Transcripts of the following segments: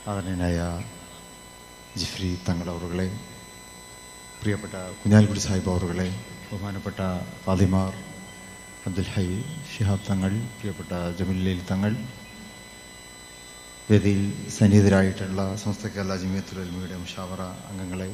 ആദരണീയനായ ജിഫ്രി തങ്ങളവറുകളെ പ്രിയപ്പെട്ട കുഞ്ഞാലിക്കുടി സാഹിബ് അവറുകളെ ബഹുമാനപ്പെട്ട ഫാദിമാർ അബ്ദുൽ ഹൈ ഷിഹാബ് തങ്ങൾ പ്രിയപ്പെട്ട ജമീൽ തങ്ങൾ വേദിയിൽ സന്നിഹിതരായിട്ടുള്ള സമസ്ത കേരള ജമിയത്തുൽ ഉലമയുടെ മുഷാവറ അംഗങ്ങളെ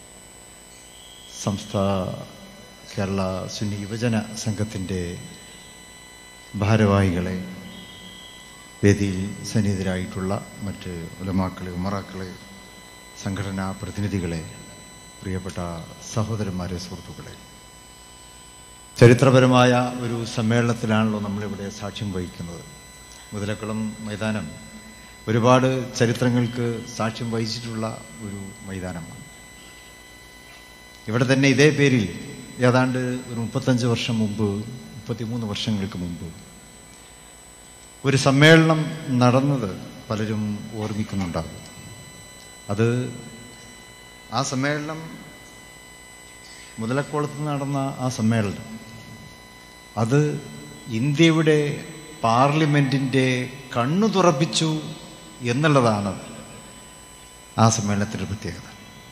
സംസ്ഥ കേരള സുന്നി യുവജന സംഘത്തിൻ്റെ ഭാരവാഹികളെ വേദിയിൽ സന്നിഹിതരായിട്ടുള്ള മറ്റ് ഉലമാക്കളെ ഉമറാക്കളെ സംഘടനാ പ്രതിനിധികളെ പ്രിയപ്പെട്ട സഹോദരന്മാരെ സുഹൃത്തുക്കളെ ചരിത്രപരമായ ഒരു സമ്മേളനത്തിലാണല്ലോ നമ്മളിവിടെ സാക്ഷ്യം വഹിക്കുന്നത് മുതലക്കുളം മൈതാനം ഒരുപാട് ചരിത്രങ്ങൾക്ക് സാക്ഷ്യം വഹിച്ചിട്ടുള്ള ഒരു മൈതാനമാണ് ഇവിടെ തന്നെ ഇതേ പേരിൽ ഏതാണ്ട് ഒരു മുപ്പത്തഞ്ച് വർഷം മുമ്പ് മുപ്പത്തിമൂന്ന് വർഷങ്ങൾക്ക് മുമ്പ് ഒരു സമ്മേളനം നടന്നത് പലരും ഓർമ്മിക്കുന്നുണ്ടാകും അത് ആ സമ്മേളനം മുതലക്കോളത്ത് നടന്ന ആ സമ്മേളനം അത് ഇന്ത്യയുടെ പാർലമെൻറ്റിൻ്റെ കണ്ണു തുറപ്പിച്ചു എന്നുള്ളതാണ് ആ സമ്മേളനത്തിൻ്റെ പ്രത്യേകത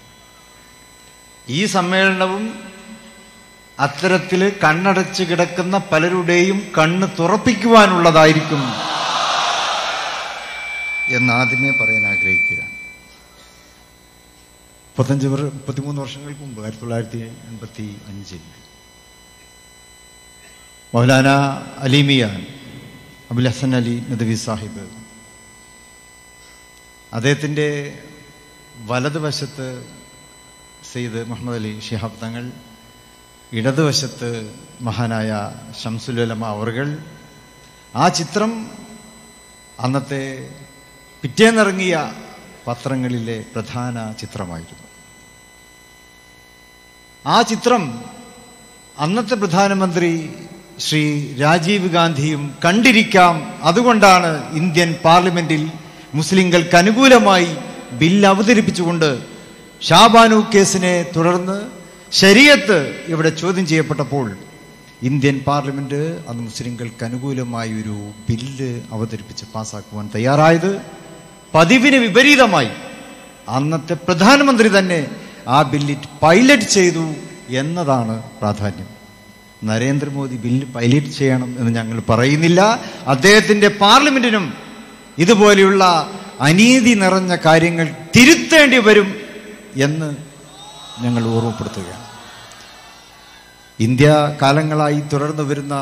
ഈ സമ്മേളനവും അത്തരത്തിൽ കണ്ണടച്ച് കിടക്കുന്ന പലരുടെയും കണ്ണ് തുറപ്പിക്കുവാനുള്ളതായിരിക്കും എന്നാദ്യമേ പറയാൻ ആഗ്രഹിക്കുകയാണ് മുപ്പത്തഞ്ച് വർ മുപ്പത്തിമൂന്ന് വർഷങ്ങൾക്ക് മുമ്പ് ആയിരത്തി തൊള്ളായിരത്തി എൺപത്തി അഞ്ചിൽ മൗലാന അലീമിയാൻ അബുൽ ഹസൻ അലി നദവി സാഹിബ് അദ്ദേഹത്തിൻ്റെ വലതുവശത്ത് സെയ്ദ് മുഹമ്മദ് അലി ഷിഹാബ് തങ്ങൾ ഇടതുവശത്ത് മഹാനായ ഷംസുലമ അവർകൾ ആ ചിത്രം അന്നത്തെ പിറ്റേന്നിറങ്ങിയ പത്രങ്ങളിലെ പ്രധാന ചിത്രമായിരുന്നു ആ ചിത്രം അന്നത്തെ പ്രധാനമന്ത്രി ശ്രീ രാജീവ് ഗാന്ധിയും കണ്ടിരിക്കാം അതുകൊണ്ടാണ് ഇന്ത്യൻ പാർലമെന്റിൽ മുസ്ലിങ്ങൾക്ക് അനുകൂലമായി ബില്ല് അവതരിപ്പിച്ചുകൊണ്ട് ഷാബാനു കേസിനെ തുടർന്ന് ശരീരത്ത് ഇവിടെ ചോദ്യം ചെയ്യപ്പെട്ടപ്പോൾ ഇന്ത്യൻ പാർലമെന്റ് അന്ന് മുസ്ലിങ്ങൾക്ക് അനുകൂലമായി ഒരു ബില്ല് അവതരിപ്പിച്ച് പാസ്സാക്കുവാൻ തയ്യാറായത് പതിവിന് വിപരീതമായി അന്നത്തെ പ്രധാനമന്ത്രി തന്നെ ആ ബില്ല് പൈലറ്റ് ചെയ്തു എന്നതാണ് പ്രാധാന്യം നരേന്ദ്രമോദി ബില്ല് പൈലറ്റ് ചെയ്യണം എന്ന് ഞങ്ങൾ പറയുന്നില്ല അദ്ദേഹത്തിൻ്റെ പാർലമെന്റിനും ഇതുപോലെയുള്ള അനീതി നിറഞ്ഞ കാര്യങ്ങൾ തിരുത്തേണ്ടി വരും എന്ന് ഞങ്ങൾ ഓർമ്മപ്പെടുത്തുകയാണ് ഇന്ത്യ കാലങ്ങളായി തുടർന്നു വരുന്ന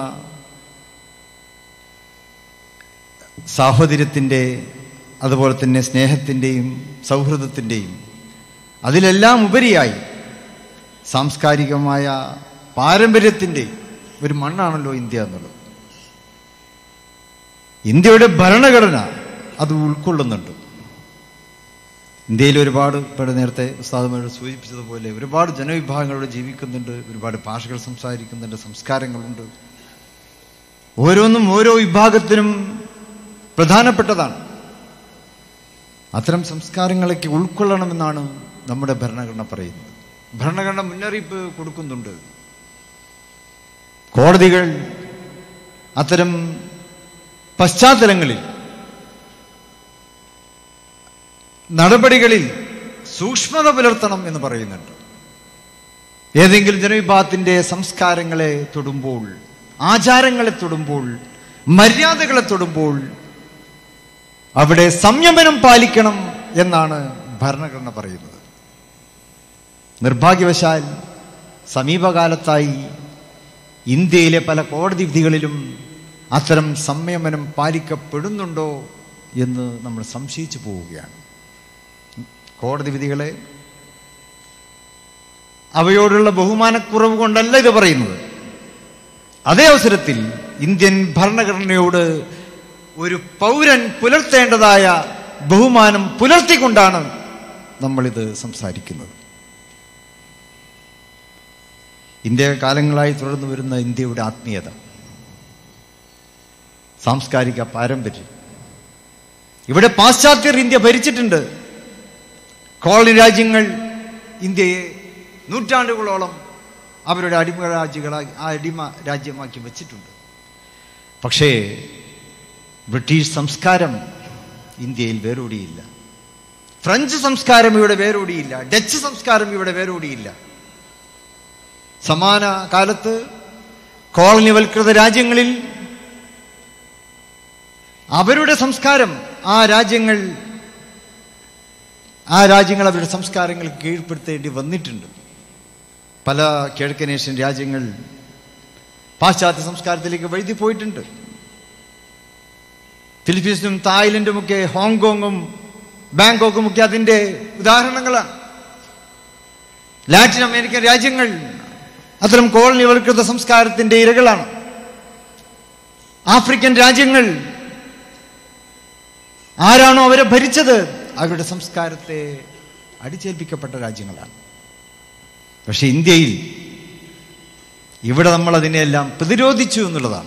സാഹോദര്യത്തിൻ്റെ അതുപോലെ തന്നെ സ്നേഹത്തിൻ്റെയും സൗഹൃദത്തിൻ്റെയും അതിലെല്ലാം ഉപരിയായി സാംസ്കാരികമായ പാരമ്പര്യത്തിൻ്റെ ഒരു മണ്ണാണല്ലോ ഇന്ത്യ എന്നുള്ളത് ഇന്ത്യയുടെ ഭരണഘടന അത് ഉൾക്കൊള്ളുന്നുണ്ട് ഇന്ത്യയിൽ ഒരുപാട് ഇപ്പോൾ നേരത്തെ ഉസ്താദുമാരോട് സൂചിപ്പിച്ചതുപോലെ ഒരുപാട് ജനവിഭാഗങ്ങളോട് ജീവിക്കുന്നുണ്ട് ഒരുപാട് ഭാഷകൾ സംസാരിക്കുന്നുണ്ട് സംസ്കാരങ്ങളുണ്ട് ഓരോന്നും ഓരോ വിഭാഗത്തിനും പ്രധാനപ്പെട്ടതാണ് അത്തരം സംസ്കാരങ്ങളൊക്കെ ഉൾക്കൊള്ളണമെന്നാണ് നമ്മുടെ ഭരണഘടന പറയുന്നത് ഭരണഘടന മുന്നറിയിപ്പ് കൊടുക്കുന്നുണ്ട് കോടതികൾ അത്തരം പശ്ചാത്തലങ്ങളിൽ നടപടികളിൽ സൂക്ഷ്മത പുലർത്തണം എന്ന് പറയുന്നുണ്ട് ഏതെങ്കിലും ജനവിഭാഗത്തിന്റെ സംസ്കാരങ്ങളെ തൊടുമ്പോൾ ആചാരങ്ങളെ തൊടുമ്പോൾ മര്യാദകളെ തൊടുമ്പോൾ അവിടെ സംയമനം പാലിക്കണം എന്നാണ് ഭരണഘടന പറയുന്നത് നിർഭാഗ്യവശാൽ സമീപകാലത്തായി ഇന്ത്യയിലെ പല കോടതി വിധികളിലും അത്തരം സംയമനം പാലിക്കപ്പെടുന്നുണ്ടോ എന്ന് നമ്മൾ സംശയിച്ചു പോവുകയാണ് കോടതി വിധികളെ അവയോടുള്ള ബഹുമാനക്കുറവ് കൊണ്ടല്ല ഇത് പറയുന്നത് അതേ അവസരത്തിൽ ഇന്ത്യൻ ഭരണഘടനയോട് ഒരു പൗരൻ പുലർത്തേണ്ടതായ ബഹുമാനം പുലർത്തിക്കൊണ്ടാണ് നമ്മളിത് സംസാരിക്കുന്നത് ഇന്ത്യ കാലങ്ങളായി തുടർന്നു വരുന്ന ഇന്ത്യയുടെ ആത്മീയത സാംസ്കാരിക പാരമ്പര്യം ഇവിടെ പാശ്ചാത്യർ ഇന്ത്യ ഭരിച്ചിട്ടുണ്ട് കോളനി രാജ്യങ്ങൾ ഇന്ത്യയെ നൂറ്റാണ്ടുകളോളം അവരുടെ അടിമ രാജ്യങ്ങളായി ആ അടിമ രാജ്യമാക്കി വെച്ചിട്ടുണ്ട് പക്ഷേ ബ്രിട്ടീഷ് സംസ്കാരം ഇന്ത്യയിൽ വേരോടിയില്ല ഫ്രഞ്ച് സംസ്കാരം ഇവിടെ വേരോടിയില്ല ഡച്ച് സംസ്കാരം ഇവിടെ വേരോടിയില്ല സമാന കാലത്ത് കോളനിവൽകൃത രാജ്യങ്ങളിൽ അവരുടെ സംസ്കാരം ആ രാജ്യങ്ങൾ ആ രാജ്യങ്ങൾ അവരുടെ സംസ്കാരങ്ങൾ കീഴ്പ്പെടുത്തേണ്ടി വന്നിട്ടുണ്ട് പല കിഴക്കൻ ഏഷ്യൻ രാജ്യങ്ങൾ പാശ്ചാത്യ സംസ്കാരത്തിലേക്ക് വഴുതി പോയിട്ടുണ്ട് ഫിലിപ്പീൻസും തായ്ലൻഡുമൊക്കെ ഹോങ്കോങ്ങും ബാങ്കോക്കും ഒക്കെ അതിൻ്റെ ഉദാഹരണങ്ങളാണ് ലാറ്റിൻ അമേരിക്കൻ രാജ്യങ്ങൾ അത്തരം കോളനിവൽകൃത സംസ്കാരത്തിൻ്റെ ഇരകളാണ് ആഫ്രിക്കൻ രാജ്യങ്ങൾ ആരാണോ അവരെ ഭരിച്ചത് അവരുടെ സംസ്കാരത്തെ അടിച്ചേൽപ്പിക്കപ്പെട്ട രാജ്യങ്ങളാണ് പക്ഷെ ഇന്ത്യയിൽ ഇവിടെ നമ്മൾ അതിനെയെല്ലാം പ്രതിരോധിച്ചു എന്നുള്ളതാണ്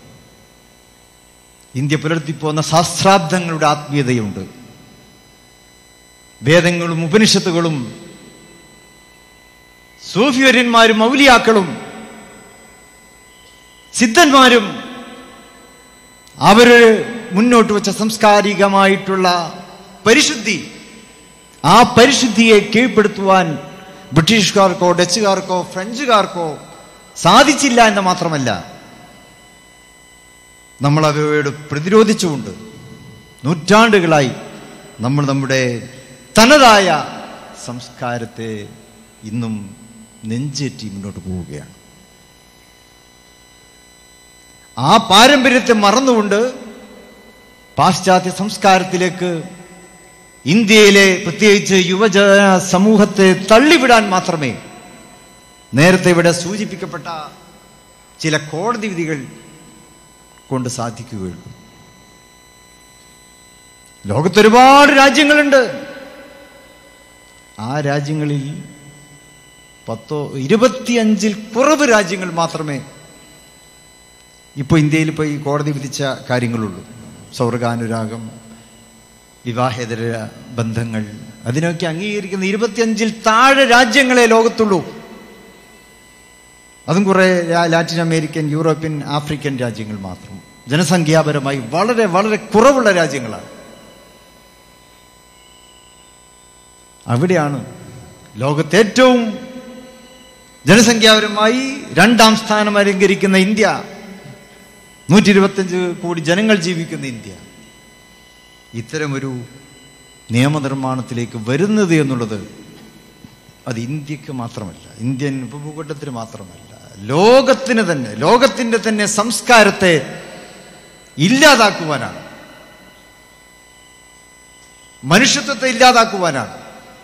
ഇന്ത്യ പുലർത്തിപ്പോന്ന സഹസ്രാബ്ദങ്ങളുടെ ആത്മീയതയുണ്ട് വേദങ്ങളും ഉപനിഷത്തുകളും സൂഫിവര്യന്മാരും മൗലിയാക്കളും സിദ്ധന്മാരും അവര് മുന്നോട്ട് വെച്ച സംസ്കാരികമായിട്ടുള്ള പരിശുദ്ധി ആ പരിശുദ്ധിയെ കീഴ്പ്പെടുത്തുവാൻ ബ്രിട്ടീഷുകാർക്കോ ഡച്ചുകാർക്കോ ഫ്രഞ്ചുകാർക്കോ സാധിച്ചില്ല എന്ന് മാത്രമല്ല നമ്മൾ അവയോട് പ്രതിരോധിച്ചുകൊണ്ട് നൂറ്റാണ്ടുകളായി നമ്മൾ നമ്മുടെ തനതായ സംസ്കാരത്തെ ഇന്നും നെഞ്ചേറ്റി മുന്നോട്ട് പോവുകയാണ് ആ പാരമ്പര്യത്തെ മറന്നുകൊണ്ട് പാശ്ചാത്യ സംസ്കാരത്തിലേക്ക് ഇന്ത്യയിലെ പ്രത്യേകിച്ച് യുവജന സമൂഹത്തെ തള്ളിവിടാൻ മാത്രമേ നേരത്തെ ഇവിടെ സൂചിപ്പിക്കപ്പെട്ട ചില കോടതി വിധികൾ കൊണ്ട് സാധിക്കുകയുള്ളൂ ലോകത്തൊരുപാട് രാജ്യങ്ങളുണ്ട് ആ രാജ്യങ്ങളിൽ പത്തോ ഇരുപത്തിയഞ്ചിൽ കുറവ് രാജ്യങ്ങൾ മാത്രമേ ഇപ്പോൾ ഇന്ത്യയിൽ ഇപ്പോൾ ഈ കോടതി വിധിച്ച കാര്യങ്ങളുള്ളൂ സൗർഗാനുരാഗം വിവാഹേതര ബന്ധങ്ങൾ അതിനൊക്കെ അംഗീകരിക്കുന്ന ഇരുപത്തിയഞ്ചിൽ താഴെ രാജ്യങ്ങളെ ലോകത്തുള്ളൂ അതും കുറേ ലാ- ലാറ്റിൻ അമേരിക്കൻ യൂറോപ്യൻ ആഫ്രിക്കൻ രാജ്യങ്ങൾ മാത്രം ജനസംഖ്യാപരമായി വളരെ വളരെ കുറവുള്ള രാജ്യങ്ങളാണ് അവിടെയാണ് ലോകത്തെ ഏറ്റവും ജനസംഖ്യാപരമായി രണ്ടാം സ്ഥാനം അലങ്കരിക്കുന്ന ഇന്ത്യ നൂറ്റി ഇരുപത്തഞ്ച് കോടി ജനങ്ങൾ ജീവിക്കുന്ന ഇന്ത്യ ഇത്തരമൊരു നിയമനിർമ്മാണത്തിലേക്ക് വരുന്നത് എന്നുള്ളത് അത് ഇന്ത്യക്ക് മാത്രമല്ല ഇന്ത്യൻ ഉപഭൂഖണ്ഡത്തിന് മാത്രമല്ല ലോകത്തിന് തന്നെ ലോകത്തിൻ്റെ തന്നെ സംസ്കാരത്തെ ഇല്ലാതാക്കുവാനാണ് മനുഷ്യത്വത്തെ ഇല്ലാതാക്കുവാനാണ്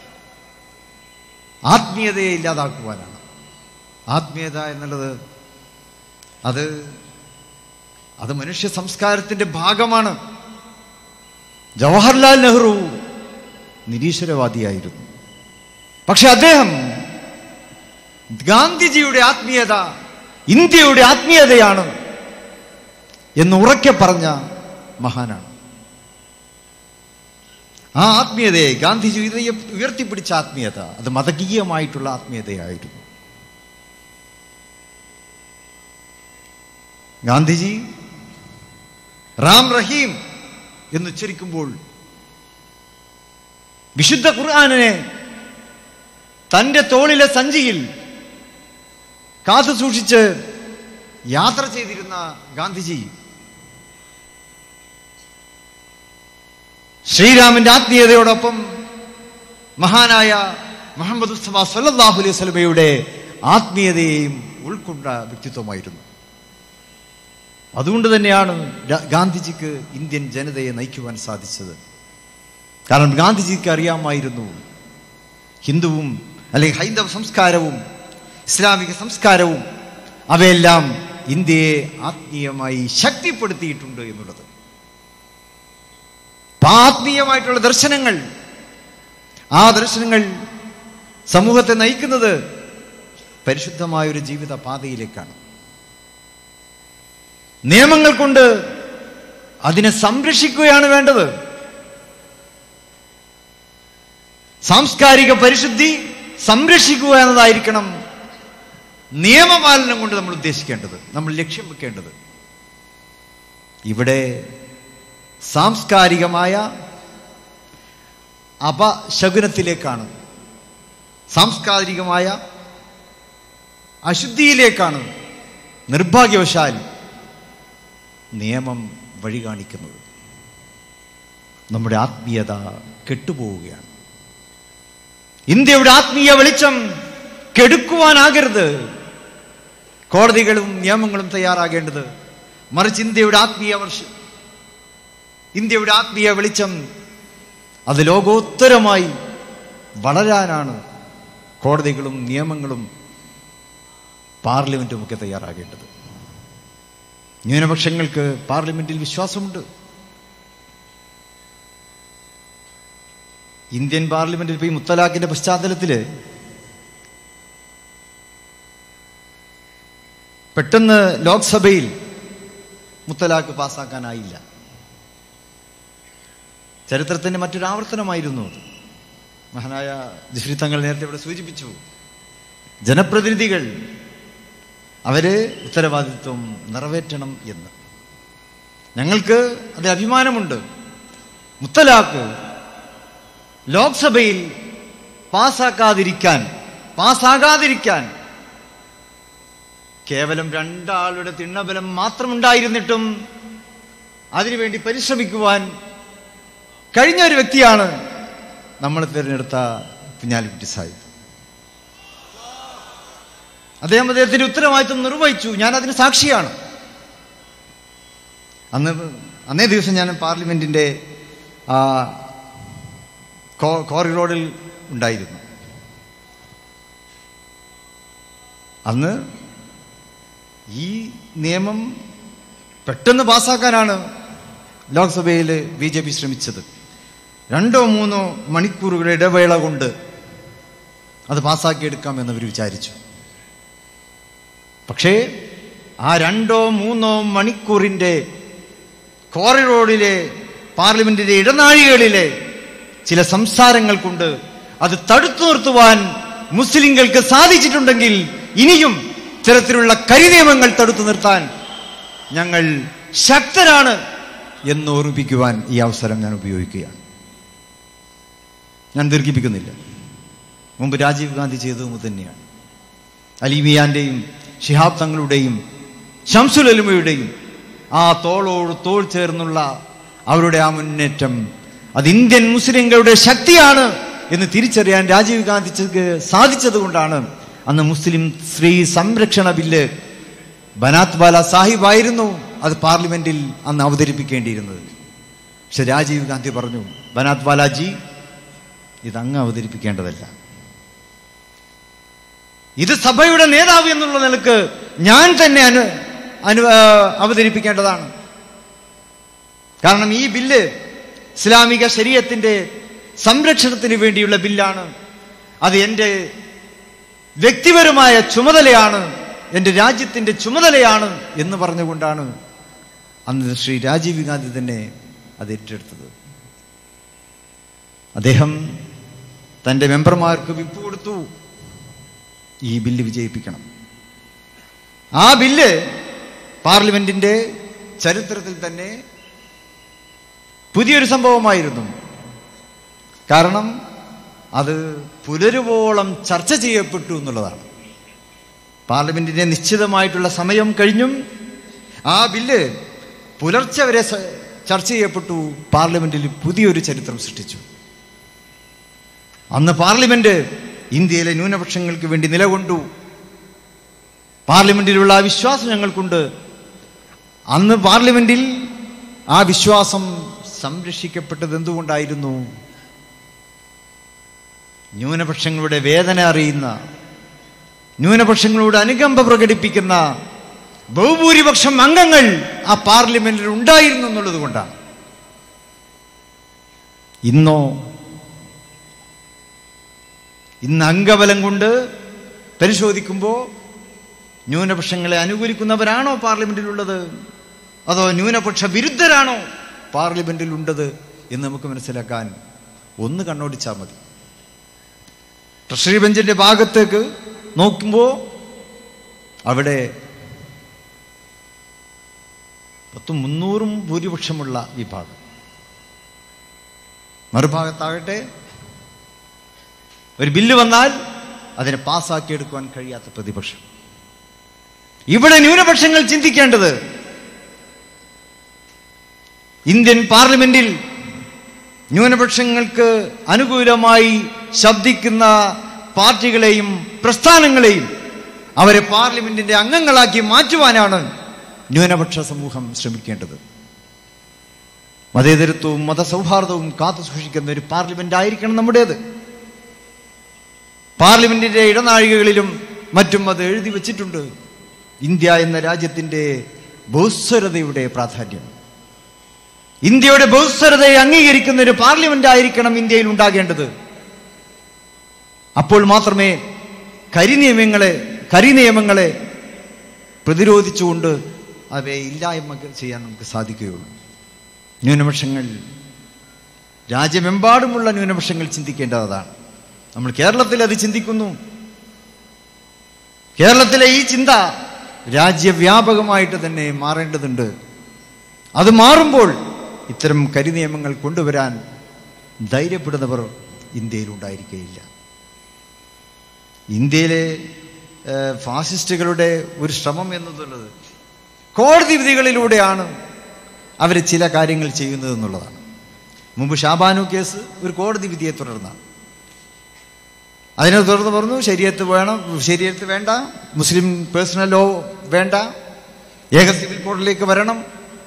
ആത്മീയതയെ ഇല്ലാതാക്കുവാനാണ് ആത്മീയത എന്നുള്ളത് അത് അത് മനുഷ്യ സംസ്കാരത്തിന്റെ ഭാഗമാണ് ജവഹർലാൽ നെഹ്റു നിരീശ്വരവാദിയായിരുന്നു പക്ഷെ അദ്ദേഹം ഗാന്ധിജിയുടെ ആത്മീയത ഇന്ത്യയുടെ ആത്മീയതയാണ് എന്ന് ഉറക്കെ പറഞ്ഞ മഹാനാണ് ആ ആത്മീയതയെ ഗാന്ധിജി ഉയർത്തി- ഉയർത്തിപ്പിടിച്ച ആത്മീയത അത് മതകീയമായിട്ടുള്ള ആത്മീയതയായിരുന്നു ഗാന്ധിജി റാം റഹീം എന്ന് ഉച്ചരിക്കുമ്പോൾ വിശുദ്ധ ഖുർആാനിനെ തന്റെ തോളിലെ സഞ്ചിയിൽ കാത്തു സൂക്ഷിച്ച് യാത്ര ചെയ്തിരുന്ന ഗാന്ധിജി ശ്രീരാമന്റെ ആത്മീയതയോടൊപ്പം മഹാനായ മുഹമ്മദ് മുസ്തഫ സല്ലല്ലാഹു അലൈഹി വസല്ലമയുടെ ആത്മീയതയെയും ഉൾക്കൊണ്ട വ്യക്തിത്വമായിരുന്നു അതുകൊണ്ട് തന്നെയാണ് ഗാ- ഗാന്ധിജിക്ക് ഇന്ത്യൻ ജനതയെ നയിക്കുവാൻ സാധിച്ചത് കാരണം ഗാന്ധിജിക്ക് അറിയാമായിരുന്നു ഹിന്ദുവും അല്ലെങ്കിൽ ഹൈന്ദവ സംസ്കാരവും ഇസ്ലാമിക സംസ്കാരവും അവയെല്ലാം ഇന്ത്യയെ ആത്മീയമായി ശക്തിപ്പെടുത്തിയിട്ടുണ്ട് എന്നുള്ളത് അപ്പൊ ആ ആത്മീയമായിട്ടുള്ള ദർശനങ്ങൾ ആ ദർശനങ്ങൾ സമൂഹത്തെ നയിക്കുന്നത് പരിശുദ്ധമായൊരു ജീവിത പാതയിലേക്കാണ് നിയമങ്ങൾ കൊണ്ട് അതിനെ സംരക്ഷിക്കുകയാണ് വേണ്ടത് സാംസ്കാരിക പരിശുദ്ധി സംരക്ഷിക്കുക എന്നതായിരിക്കണം നിയമപാലനം കൊണ്ട് നമ്മൾ ഉദ്ദേശിക്കേണ്ടത് നമ്മൾ ലക്ഷ്യം വെക്കേണ്ടത് ഇവിടെ സാംസ്കാരികമായ അപശകുനത്തിലേക്കാണ് സാംസ്കാരികമായ അശുദ്ധിയിലേക്കാണ് നിർഭാഗ്യവശാൽ നിയമം വഴി കാണിക്കുന്നത് നമ്മുടെ ആത്മീയത കെട്ടുപോവുകയാണ് ഇന്ത്യയുടെ ആത്മീയ വെളിച്ചം കെടുക്കുവാനാകരുത് കോടതികളും നിയമങ്ങളും തയ്യാറാകേണ്ടത് മറിച്ച് ഇന്ത്യയുടെ ആത്മീയ വർഷം ഇന്ത്യയുടെ ആത്മീയ വെളിച്ചം അത് ലോകോത്തരമായി വളരാനാണ് കോടതികളും നിയമങ്ങളും പാർലമെന്റും ഒക്കെ തയ്യാറാകേണ്ടത് ന്യൂനപക്ഷങ്ങൾക്ക് പാർലമെന്റിൽ വിശ്വാസമുണ്ട് ഇന്ത്യൻ പാർലമെന്റിൽ ഇപ്പോൾ ഈ മുത്തലാഖിന്റെ പശ്ചാത്തലത്തിൽ പെട്ടെന്ന് ലോക്സഭയിൽ മുത്തലാഖ് പാസ്സാക്കാനായില്ല ചരിത്രത്തിന്റെ മറ്റൊരു ആവർത്തനമായിരുന്നു അത് മഹാനായ ജിഫ്രി തങ്ങൾ നേരത്തെ ഇവിടെ സൂചിപ്പിച്ചു ജനപ്രതിനിധികൾ അവര് ഉത്തരവാദിത്വം നിറവേറ്റണം എന്ന് ഞങ്ങൾക്ക് അതിൽ അഭിമാനമുണ്ട് മുത്തലാഖ് ലോക്സഭയിൽ പാസ്സാക്കാതിരിക്കാൻ പാസ്സാകാതിരിക്കാൻ കേവലം രണ്ടാളുടെ തിണ്ണബലം മാത്രമുണ്ടായിരുന്നിട്ടും അതിനുവേണ്ടി പരിശ്രമിക്കുവാൻ കഴിഞ്ഞ ഒരു വ്യക്തിയാണ് നമ്മൾ തിരഞ്ഞെടുത്ത കുഞ്ഞാലിക്കുട്ടി സാഹിബ് അദ്ദേഹം അദ്ദേഹത്തിന്റെ ഉത്തരവാദിത്വം നിർവഹിച്ചു ഞാൻ അതിന് സാക്ഷിയാണ് അന്ന് അന്നേ ദിവസം ഞാൻ പാർലമെന്റിന്റെ ആ, കോ- കോറിഡോറിൽ ഉണ്ടായിരുന്നു അന്ന് ഈ നിയമം പെട്ടെന്ന് പാസ്സാക്കാനാണ് ലോക്സഭയിൽ ബി ജെ പി ശ്രമിച്ചത് രണ്ടോ മൂന്നോ മണിക്കൂറുകളുടെ ഇടവേള കൊണ്ട് അത് പാസ്സാക്കിയെടുക്കാമെന്ന് അവർ വിചാരിച്ചു പക്ഷേ ആ രണ്ടോ മൂന്നോ മണിക്കൂറിൻ്റെ കോറിഡോറിലെ പാർലമെന്റിന്റെ ഇടനാഴികളിലെ ചില സംസാരങ്ങൾ കൊണ്ട് അത് തടുത്തു നിർത്തുവാൻ മുസ്ലിങ്ങൾക്ക് സാധിച്ചിട്ടുണ്ടെങ്കിൽ ഇനിയും ഇത്തരത്തിലുള്ള കരിനിയമങ്ങൾ തടുത്തു നിർത്താൻ ഞങ്ങൾ ശക്തരാണ് എന്ന് ഓർമ്മിപ്പിക്കുവാൻ ഈ അവസരം ഞാൻ ഉപയോഗിക്കുകയാണ് ഞാൻ ദീർഘിപ്പിക്കുന്നില്ല മുമ്പ് രാജീവ് ഗാന്ധി ചെയ്തതും തന്നെയാണ് അലീമിയാന്റെയും ഷിഹാബ് തങ്ങളുടെയും ഷംസുൽ അലുമയുടെയും ആ തോളോട് തോൾ ചേർന്നുള്ള അവരുടെ ആ മുന്നേറ്റം അത് ഇന്ത്യൻ മുസ്ലിങ്ങളുടെ ശക്തിയാണ് എന്ന് തിരിച്ചറിയാൻ രാജീവ് ഗാന്ധിക്ക് സാധിച്ചതുകൊണ്ടാണ് അന്ന് മുസ്ലിം സ്ത്രീ സംരക്ഷണ ബില്ല് ബനാത് ബാല സാഹിബ് ആയിരുന്നു അത് പാർലമെന്റിൽ അന്ന് അവതരിപ്പിക്കേണ്ടിയിരുന്നത് പക്ഷെ രാജീവ് ഗാന്ധി പറഞ്ഞു ബനാത് ബാലാജി ഇത് അങ്ങ് അവതരിപ്പിക്കേണ്ടതല്ല ഇത് സഭയുടെ നേതാവ് എന്നുള്ള നിലക്ക് ഞാൻ തന്നെ അനു അനു ആ, അവതരിപ്പിക്കേണ്ടതാണ് കാരണം ഈ ബില്ല് ഇസ്ലാമിക ശരീരത്തിന്റെ സംരക്ഷണത്തിന് വേണ്ടിയുള്ള ബില്ലാണ് അത് എൻ്റെ വ്യക്തിപരമായ ചുമതലയാണ് എൻ്റെ രാജ്യത്തിൻ്റെ ചുമതലയാണ് എന്ന് പറഞ്ഞുകൊണ്ടാണ് അന്ന് ശ്രീ രാജീവ് ഗാന്ധി തന്നെ അത് ഏറ്റെടുത്തത് അദ്ദേഹം തൻ്റെ മെമ്പർമാർക്ക് വിപ്പ് കൊടുത്തു ഈ ബില്ല് വിജയിപ്പിക്കണം ആ ബില്ല് പാർലമെന്റിന്റെ ചരിത്രത്തിൽ തന്നെ പുതിയൊരു സംഭവമായിരുന്നു കാരണം അത് പുലരുവോളം ചർച്ച ചെയ്യപ്പെട്ടു എന്നുള്ളതാണ് പാർലമെന്റിന്റെ നിശ്ചിതമായിട്ടുള്ള സമയം കഴിഞ്ഞും ആ ബില്ല് പുലർച്ചെ വരെ സ- ചർച്ച ചെയ്യപ്പെട്ടു പാർലമെന്റിൽ പുതിയൊരു ചരിത്രം സൃഷ്ടിച്ചു അന്ന് പാർലമെന്റ് ഇന്ത്യയിലെ ന്യൂനപക്ഷങ്ങൾക്ക് വേണ്ടി നിലകൊണ്ടു പാർലമെന്റിലുള്ള ആ വിശ്വാസം ഞങ്ങൾക്കുണ്ട് അന്ന് പാർലമെന്റിൽ ആ വിശ്വാസം സംരക്ഷിക്കപ്പെട്ടത് എന്തുകൊണ്ടായിരുന്നു ന്യൂനപക്ഷങ്ങളുടെ വേദന അറിയുന്ന ന്യൂനപക്ഷങ്ങളോട് അനുകമ്പ പ്രകടിപ്പിക്കുന്ന ബഹുഭൂരിപക്ഷം അംഗങ്ങൾ ആ പാർലമെന്റിൽ ഉണ്ടായിരുന്നു എന്നുള്ളത് കൊണ്ടാണ് ഇന്നോ ഇന്ന് അംഗബലം കൊണ്ട് പരിശോധിക്കുമ്പോൾ ന്യൂനപക്ഷങ്ങളെ അനുകൂലിക്കുന്നവരാണോ പാർലമെന്റിലുള്ളത് അതോ ന്യൂനപക്ഷ വിരുദ്ധരാണോ പാർലമെന്റിൽ ഉണ്ടത് എന്ന് നമുക്ക് മനസ്സിലാക്കാൻ ഒന്ന് കണ്ണോടിച്ചാൽ മതി ട്രഷറി ബെഞ്ചിന്റെ ഭാഗത്തേക്ക് നോക്കുമ്പോൾ അവിടെ പത്തും മുന്നൂറും ഭൂരിപക്ഷമുള്ള വിഭാഗം മറുഭാഗത്താകട്ടെ ഒരു ബില്ല് വന്നാൽ അതിനെ പാസ്സാക്കിയെടുക്കുവാൻ കഴിയാത്ത പ്രതിപക്ഷം ഇവിടെ ന്യൂനപക്ഷങ്ങൾ ചിന്തിക്കേണ്ടത് ഇന്ത്യൻ പാർലമെന്റിൽ ന്യൂനപക്ഷങ്ങൾക്ക് അനുകൂലമായി ശബ്ദിക്കുന്ന പാർട്ടികളെയും പ്രസ്ഥാനങ്ങളെയും അവരെ പാർലമെന്റിന്റെ അംഗങ്ങളാക്കി മാറ്റുവാനാണ് ന്യൂനപക്ഷ സമൂഹം ശ്രമിക്കേണ്ടത് മതേതരത്വവും മതസൗഹാർദ്ദവും കാത്തു സൂക്ഷിക്കുന്ന ഒരു പാർലമെന്റ് ആയിരിക്കണം നമ്മുടേത് പാർലമെന്റിന്റെ ഇടനാഴികകളിലും മറ്റും അത് എഴുതി വച്ചിട്ടുണ്ട് ഇന്ത്യ എന്ന രാജ്യത്തിന്റെ ബഹുസ്വരതയുടെ പ്രാധാന്യം ഇന്ത്യയുടെ ബഹുസ്വരതയെ അംഗീകരിക്കുന്ന ഒരു പാർലമെന്റ് ആയിരിക്കണം ഇന്ത്യയിൽ ഉണ്ടാകേണ്ടത് അപ്പോൾ മാത്രമേ കരിനിയമങ്ങളെ കരിനിയമങ്ങളെ പ്രതിരോധിച്ചുകൊണ്ട് അവയെ ഇല്ലായ്മ ചെയ്യാൻ നമുക്ക് സാധിക്കുകയുള്ളൂ ന്യൂനപക്ഷങ്ങൾ രാജ്യമെമ്പാടുമുള്ള ന്യൂനപക്ഷങ്ങൾ ചിന്തിക്കേണ്ടതാണ് നമ്മൾ കേരളത്തിൽ അത് ചിന്തിക്കുന്നു കേരളത്തിലെ ഈ ചിന്ത രാജ്യവ്യാപകമായിട്ട് തന്നെ മാറേണ്ടതുണ്ട് അത് മാറുമ്പോൾ ഇത്തരം കരിനിയമങ്ങൾ കൊണ്ടുവരാൻ ധൈര്യപ്പെടുന്നവർ ഇന്ത്യയിൽ ഉണ്ടായിരിക്കുകയില്ല ഇന്ത്യയിലെ ഏഹ്, ഫാസിസ്റ്റുകളുടെ ഒരു ശ്രമം എന്നുള്ളത് കോടതി വിധികളിലൂടെയാണ് അവർ ചില കാര്യങ്ങൾ ചെയ്യുന്നത് എന്നുള്ളതാണ് മുമ്പ് ഷാബാനു കേസ് ഒരു കോടതി വിധിയെ തുടർന്നാണ് അതിനെ തുടർന്ന് പറഞ്ഞു ശരീരത്ത് വേണം ശരീരത്ത് വേണ്ട മുസ്ലിം പേഴ്സണൽ ലോ വേണ്ട ഏക സിവിൽ കോഡിലേക്ക് വരണം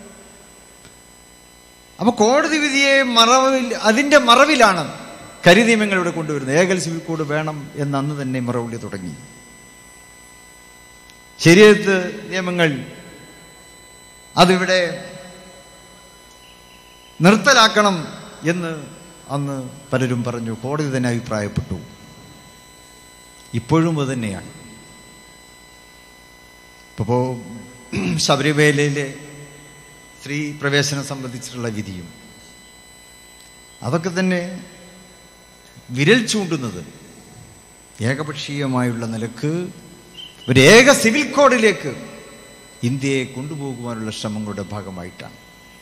അപ്പൊ കോടതി വിധിയെ മറവിൽ അതിന്റെ മറവിലാണ് കരിനിയമങ്ങൾ ഇവിടെ കൊണ്ടുവരുന്നത് ഏകൽ സിവിൽ കോഡ് വേണം എന്ന് അന്ന് തന്നെ മറവിളി തുടങ്ങി ശരീരത്ത് നിയമങ്ങൾ അതിവിടെ നിർത്തലാക്കണം എന്ന് അന്ന് പലരും പറഞ്ഞു കോടതി തന്നെ അഭിപ്രായപ്പെട്ടു ഇപ്പോഴും അത് തന്നെയാണ് ഇപ്പോൾ ശബരിമലയിലെ സ്ത്രീ പ്രവേശനം സംബന്ധിച്ചിട്ടുള്ള വിധിയും അതൊക്കെ തന്നെ വിരൽ ചൂണ്ടുന്നത് ഏകപക്ഷീയമായുള്ള നിലക്ക് ഒരു ഏക സിവിൽ കോഡിലേക്ക് ഇന്ത്യയെ കൊണ്ടുപോകുവാനുള്ള ശ്രമങ്ങളുടെ ഭാഗമായിട്ടാണ്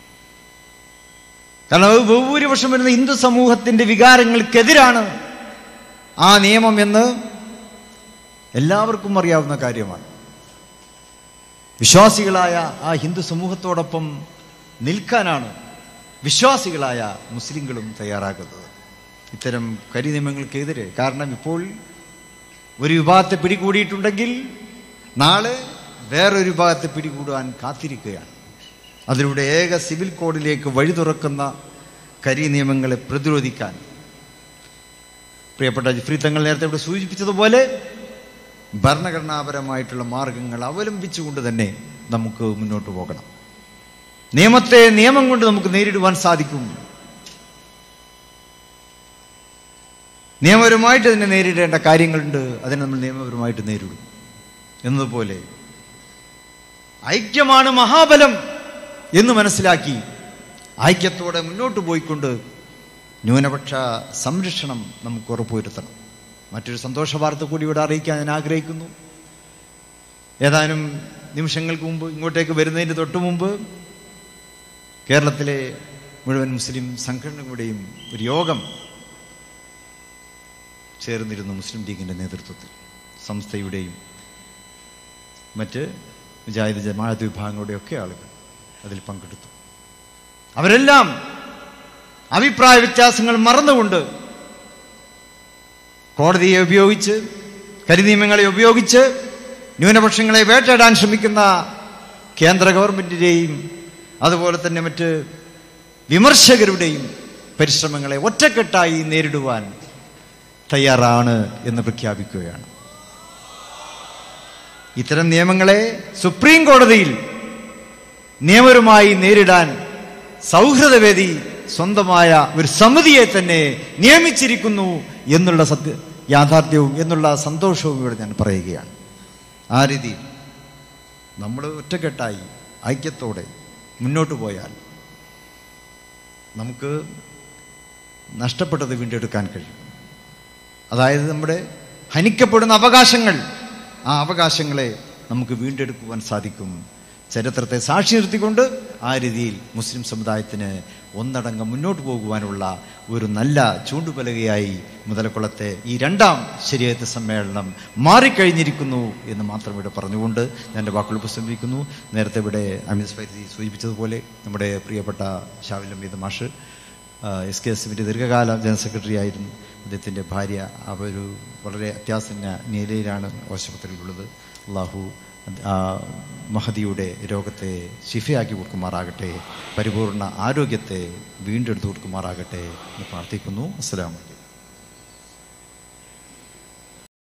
കാരണം അത് ബഹുഭൂരിപക്ഷം വരുന്ന ഹിന്ദു സമൂഹത്തിന്റെ വികാരങ്ങൾക്കെതിരാണ് ആ നിയമം എന്ന് എല്ലാവർക്കും അറിയാവുന്ന കാര്യമാണ് വിശ്വാസികളായ ആ ഹിന്ദു സമൂഹത്തോടൊപ്പം നിൽക്കാനാണ് വിശ്വാസികളായ മുസ്ലിങ്ങളും തയ്യാറാകുന്നത് ഇത്തരം കരിനിയമങ്ങൾക്കെതിരെ കാരണം ഇപ്പോൾ ഒരു വിഭാഗത്തെ പിടികൂടിയിട്ടുണ്ടെങ്കിൽ നാളെ വേറൊരു വിഭാഗത്തെ പിടികൂടാൻ കാത്തിരിക്കുകയാണ് അതിലൂടെ ഏക സിവിൽ കോഡിലേക്ക് വഴി തുറക്കുന്ന കരി നിയമങ്ങളെ പ്രതിരോധിക്കാൻ പ്രിയപ്പെട്ട ജിഫ്രി തങ്ങൾ നേരത്തെ ഇവിടെ സൂചിപ്പിച്ചതുപോലെ ഭരണഘടനാപരമായിട്ടുള്ള മാർഗങ്ങൾ അവലംബിച്ചുകൊണ്ട് തന്നെ നമുക്ക് മുന്നോട്ട് പോകണം നിയമത്തെ നിയമം കൊണ്ട് നമുക്ക് നേരിടുവാൻ സാധിക്കും നിയമപരമായിട്ട് തന്നെ നേരിടേണ്ട കാര്യങ്ങളുണ്ട് അതിനെ നമ്മൾ നിയമപരമായിട്ട് നേരിടും എന്നതുപോലെ ഐക്യമാണ് മഹാബലം എന്ന് മനസ്സിലാക്കി ഐക്യത്തോടെ മുന്നോട്ട് പോയിക്കൊണ്ട് ന്യൂനപക്ഷ സംരക്ഷണം നമുക്ക് ഉറപ്പുവരുത്തണം മറ്റൊരു സന്തോഷ വാർത്ത കൂടി ഇവിടെ അറിയിക്കാൻ ഞാൻ ആഗ്രഹിക്കുന്നു ഏതാനും നിമിഷങ്ങൾക്ക് മുമ്പ് ഇങ്ങോട്ടേക്ക് വരുന്നതിന് തൊട്ട് മുമ്പ് കേരളത്തിലെ മുഴുവൻ മുസ്ലിം സംഘടനകളുടെയും ഒരു യോഗം ചേർന്നിരുന്നു മുസ്ലിം ലീഗിൻ്റെ നേതൃത്വത്തിൽ സംസ്ഥയുടെയും മറ്റ് മുജാഹിദ് ജമാഅത്ത് വിഭാഗങ്ങളുടെയൊക്കെ ആളുകൾ അതിൽ പങ്കെടുത്തു അവരെല്ലാം അഭിപ്രായ വ്യത്യാസങ്ങൾ മറന്നുകൊണ്ട് കോടതിയെ ഉപയോഗിച്ച് കരിനിയമങ്ങളെ ഉപയോഗിച്ച് ന്യൂനപക്ഷങ്ങളെ വേട്ടയിടാൻ ശ്രമിക്കുന്ന കേന്ദ്ര ഗവൺമെന്റിന്റെയും അതുപോലെ തന്നെ മറ്റ് വിമർശകരുടെയും പരിശ്രമങ്ങളെ ഒറ്റക്കെട്ടായി നേരിടുവാൻ തയ്യാറാണ് എന്ന് പ്രഖ്യാപിക്കുകയാണ് ഇത്തരം നിയമങ്ങളെ സുപ്രീം കോടതിയിൽ നിയമപരമായി നേരിടാൻ സൗഹൃദവേദി സ്വന്തമായ ഒരു സമിതിയെ തന്നെ നിയമിച്ചിരിക്കുന്നു എന്നുള്ള സത്യ യാഥാർത്ഥ്യവും എന്നുള്ള സന്തോഷവും ഇവിടെ ഞാൻ പറയുകയാണ് ആ രീതിയിൽ നമ്മൾ ഒറ്റക്കെട്ടായി ഐക്യത്തോടെ മുന്നോട്ട് പോയാൽ നമുക്ക് നഷ്ടപ്പെട്ടത് വീണ്ടെടുക്കാൻ കഴിയും അതായത് നമ്മുടെ ഹനിക്കപ്പെടുന്ന അവകാശങ്ങൾ ആ അവകാശങ്ങളെ നമുക്ക് വീണ്ടെടുക്കുവാൻ സാധിക്കും ചരിത്രത്തെ സാക്ഷി നിർത്തിക്കൊണ്ട് ആ രീതിയിൽ മുസ്ലിം സമുദായത്തിന് ഒന്നടങ്കം മുന്നോട്ട് പോകുവാനുള്ള ഒരു നല്ല ചൂണ്ടുപലകയായി മുതലക്കുളത്തെ ഈ രണ്ടാം ശരിയത്ത് സമ്മേളനം മാറിക്കഴിഞ്ഞിരിക്കുന്നു എന്ന് മാത്രം ഇവിടെ പറഞ്ഞുകൊണ്ട് ഞാൻ എൻ്റെ വാക്കുകൾ ഉപസംഹരിക്കുന്നു നേരത്തെ ഇവിടെ അമിത് ഫൈസി സൂചിപ്പിച്ചതുപോലെ നമ്മുടെ പ്രിയപ്പെട്ട ഷാവിൽ അമീദ് മാഷ് എസ് കെ എസ് എഫിൻ്റെ ദീർഘകാല ജനറൽ സെക്രട്ടറി ആയിരുന്നു അദ്ദേഹത്തിൻ്റെ ഭാര്യ അവരു വളരെ അത്യാസന്ന നിലയിലാണ് ആശുപത്രിയിലുള്ളത് അള്ളാഹു ആ മഹദിയുടെ രോഗത്തെ ശിഫയാക്കി കൊടുക്കുമാറാകട്ടെ പരിപൂർണ ആരോഗ്യത്തെ വീണ്ടെടുത്തു കൊടുക്കുമാറാകട്ടെ എന്ന് പ്രാർത്ഥിക്കുന്നു അസ്സലാമലൈക്കും